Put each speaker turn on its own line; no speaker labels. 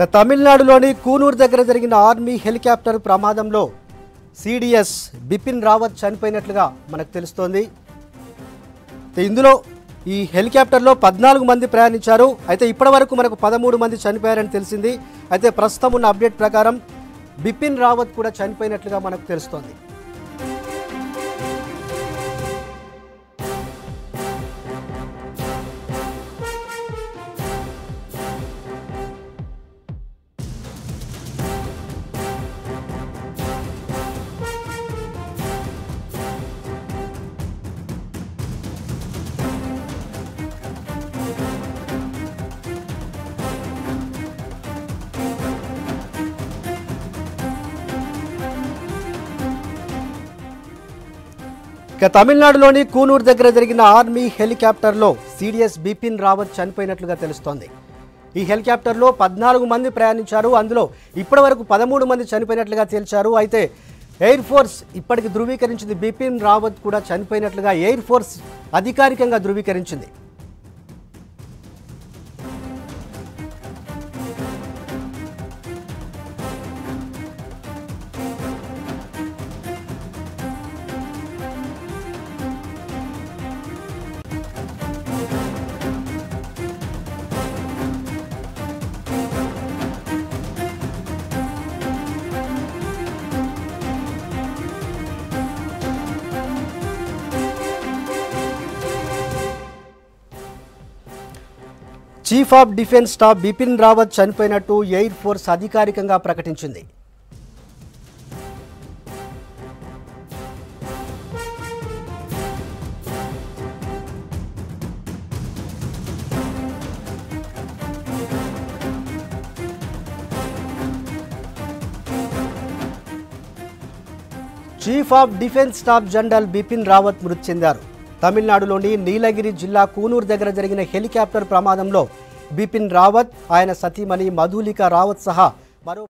ఇక తమిళనాడులోని కూనూరు దగ్గర జరిగిన ఆర్మీ హెలికాప్టర్ ప్రమాదంలో సిడిఎస్ బిపిన్ రావత్ చనిపోయినట్లుగా మనకు తెలుస్తోంది అయితే ఇందులో ఈ హెలికాప్టర్లో పద్నాలుగు మంది ప్రయాణించారు అయితే ఇప్పటివరకు మనకు పదమూడు మంది చనిపోయారని తెలిసింది అయితే ప్రస్తుతం ఉన్న అప్డేట్ ప్రకారం బిపిన్ రావత్ కూడా చనిపోయినట్లుగా మనకు తెలుస్తోంది ఇక తమిళనాడులోని కూనూరు దగ్గర జరిగిన ఆర్మీ హెలికాప్టర్లో సిడిఎస్ బిపిన్ రావత్ చనిపోయినట్లుగా తెలుస్తోంది ఈ హెలికాప్టర్లో పద్నాలుగు మంది ప్రయాణించారు అందులో ఇప్పటివరకు పదమూడు మంది చనిపోయినట్లుగా తేల్చారు అయితే ఎయిర్ ఫోర్స్ ఇప్పటికి ధృవీకరించింది బిపిన్ రావత్ కూడా చనిపోయినట్లుగా ఎయిర్ ఫోర్స్ అధికారికంగా ధృవీకరించింది chief of defence staff Bipin Rawat చనిపోయినట్టు ఎయిర్ ఫోర్స్ అధికారికంగా ప్రకటించింది chief of defence staff general Bipin Rawat మృతి చెందారు తమిళనాడులోని నీలగిరి జిల్లా కూనూరు దగ్గర జరిగిన హెలికాప్టర్ ప్రమాదంలో బిపిన్ రావత్ ఆయన సతీమణి మధులిక రావత్ సహా మరో